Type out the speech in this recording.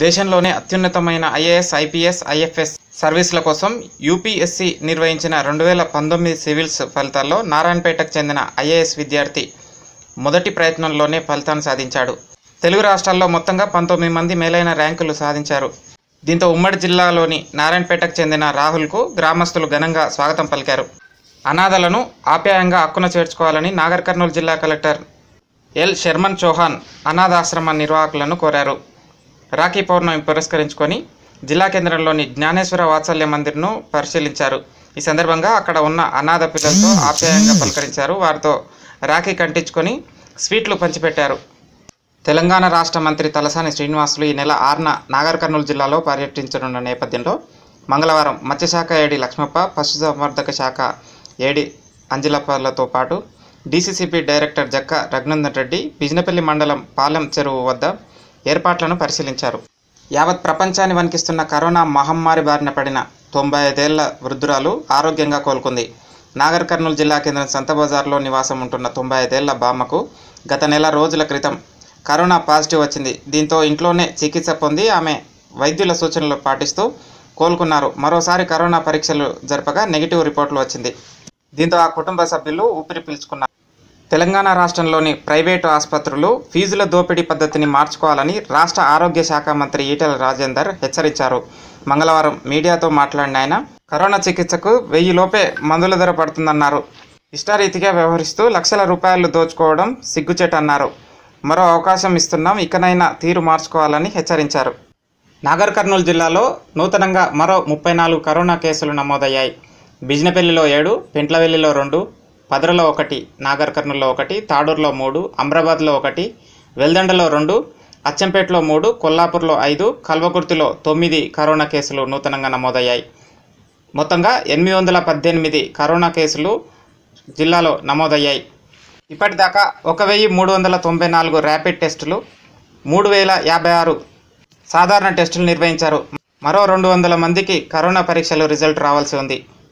దేశంలోనే అత్యున్నతమైన IAS IPS IFS సర్వీసుల కోసం యూపీఎస్సీ నిర్వహించిన రెండు వేల పంతొమ్మిది సివిల్స్ ఫలితాల్లో నారాయణపేటకు చెందిన ఐఏఎస్ విద్యార్థి మొదటి ప్రయత్నంలోనే ఫలితాన్ని సాధించాడు తెలుగు రాష్ట్రాల్లో మొత్తంగా పంతొమ్మిది మంది మేలైన ర్యాంకులు సాధించారు దీంతో ఉమ్మడి జిల్లాలోని నారాయణపేటకు చెందిన రాహుల్కు గ్రామస్తులు ఘనంగా స్వాగతం పలికారు అనాథలను ఆప్యాయంగా హక్కున చేర్చుకోవాలని నాగర్ కర్నూలు జిల్లా కలెక్టర్ ఎల్ శర్మన్ చౌహాన్ అనాథాశ్రమ నిర్వాహకులను కోరారు రాఖీ పౌర్ణమి పురస్కరించుకొని జిల్లా కేంద్రంలోని జ్ఞానేశ్వర వాత్సల్య మందిర్ను పరిశీలించారు ఈ సందర్భంగా అక్కడ ఉన్న అనాథ పిల్లలతో ఆప్యాయంగా పలకరించారు వారితో రాఖీ కంటించుకొని స్వీట్లు పంచిపెట్టారు తెలంగాణ రాష్ట్ర మంత్రి తలసాని శ్రీనివాసులు ఈ నెల ఆరున నాగర్ కర్నూలు జిల్లాలో పర్యటించనున్న నేపథ్యంలో మంగళవారం మత్స్యశాఖ ఏడి లక్ష్మప్ప పశుసంవర్ధక శాఖ ఏడి అంజిలప్పలతో పాటు డీసీసీపీ డైరెక్టర్ జక్క రఘునందన్ రెడ్డి బిజినపల్లి మండలం పాలెం చెరువు వద్ద ఏర్పాట్లను పరిశీలించారు యావత్ ప్రపంచాన్ని వణికిస్తున్న కరోనా మహమ్మారి బారిన పడిన తొంభై ఐదేళ్ల వృద్ధురాలు ఆరోగ్యంగా కోలుకుంది నాగర్ కర్నూలు జిల్లా కేంద్రం సంత బజార్లో నివాసం ఉంటున్న తొంభై ఐదేళ్ల బామ్మకు గత నెల రోజుల క్రితం కరోనా పాజిటివ్ వచ్చింది దీంతో ఇంట్లోనే చికిత్స పొంది ఆమె వైద్యుల సూచనలు పాటిస్తూ కోలుకున్నారు మరోసారి కరోనా పరీక్షలు జరపగా నెగిటివ్ రిపోర్ట్లు వచ్చింది దీంతో ఆ కుటుంబ సభ్యులు ఊపిరి పీల్చుకున్నారు తెలంగాణ రాష్ట్రంలోని ప్రైవేటు ఆసుపత్రులు ఫీజుల దోపిడీ పద్ధతిని మార్చుకోవాలని రాష్ట్ర ఆరోగ్య శాఖ మంత్రి ఈటెల రాజేందర్ హెచ్చరించారు మంగళవారం మీడియాతో మాట్లాడిన ఆయన కరోనా చికిత్సకు వెయ్యి లోపే మందుల ధర పడుతుందన్నారు ఇష్టారీతిగా వ్యవహరిస్తూ లక్షల రూపాయలు దోచుకోవడం సిగ్గుచేటన్నారు మరో అవకాశం ఇస్తున్నాం ఇకనైనా తీరు మార్చుకోవాలని హెచ్చరించారు నాగర్ కర్నూలు జిల్లాలో నూతనంగా మరో ముప్పై నాలుగు కరోనా కేసులు నమోదయ్యాయి బిజినపల్లిలో ఏడు పెంట్లవెల్లిలో రెండు పదరలో ఒకటి నాగర్ కర్నూలులో ఒకటి తాడూరులో మూడు అమ్రాబాద్లో ఒకటి వెల్దండలో రెండు అచ్చంపేటలో మూడు కొల్లాపూర్లో ఐదు కల్వకుర్తిలో తొమ్మిది కరోనా కేసులు నూతనంగా నమోదయ్యాయి మొత్తంగా ఎనిమిది వందల పద్దెనిమిది కరోనా కేసులు జిల్లాలో నమోదయ్యాయి ఇప్పటిదాకా ఒక వెయ్యి మూడు వందల తొంభై నాలుగు ర్యాపిడ్ టెస్టులు మూడు వేల యాభై ఆరు సాధారణ టెస్టులు నిర్వహించారు మరో రెండు వందల మందికి కరోనా పరీక్షలు రిజల్ట్ రావాల్సి ఉంది